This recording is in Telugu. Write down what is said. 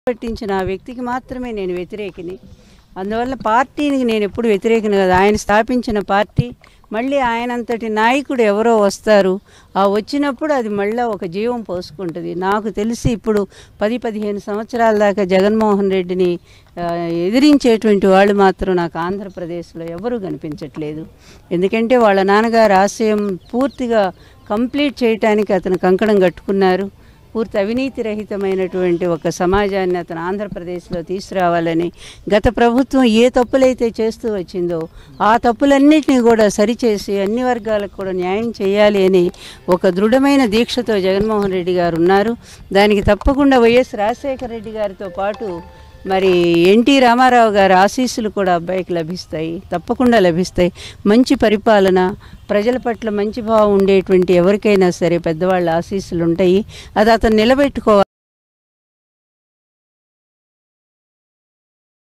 పట్టించిన ఆ వ్యక్తికి మాత్రమే నేను వ్యతిరేకిని అందువల్ల పార్టీకి నేను ఎప్పుడు వ్యతిరేకిని కదా ఆయన స్థాపించిన పార్టీ మళ్ళీ ఆయనంతటి నాయకుడు ఎవరో వస్తారు ఆ వచ్చినప్పుడు అది మళ్ళీ ఒక జీవం పోసుకుంటుంది నాకు తెలిసి ఇప్పుడు పది పదిహేను సంవత్సరాల దాకా జగన్మోహన్ రెడ్డిని ఆ, ఎదిరించేటువంటి వాళ్ళు మాత్రం నాకు ఆంధ్రప్రదేశ్లో ఎవరూ కనిపించట్లేదు ఎందుకంటే వాళ్ళ నాన్నగారు ఆశయం పూర్తిగా కంప్లీట్ చేయటానికి అతను కంకణం కట్టుకున్నారు పూర్తి అవినీతి రహితమైనటువంటి ఒక సమాజాన్ని అతను ఆంధ్రప్రదేశ్లో తీసుకురావాలని గత ప్రభుత్వం ఏ తప్పులైతే చేస్తూ వచ్చిందో ఆ తప్పులన్నింటినీ కూడా సరిచేసి అన్ని వర్గాలకు కూడా న్యాయం చేయాలి అని ఒక దృఢమైన దీక్షతో జగన్మోహన్ రెడ్డి గారు ఉన్నారు దానికి తప్పకుండా వైఎస్ రాజశేఖర రెడ్డి గారితో పాటు మరి ఎన్టీ రామారావు గారి ఆశీస్సులు కూడా అబ్బాయికి లభిస్తాయి తప్పకుండా లభిస్తాయి మంచి పరిపాలన ప్రజల పట్ల మంచి భావం ఉండేటువంటి ఎవరికైనా సరే పెద్దవాళ్ళ ఆశీస్సులు ఉంటాయి అది అతను నిలబెట్టుకోవాలి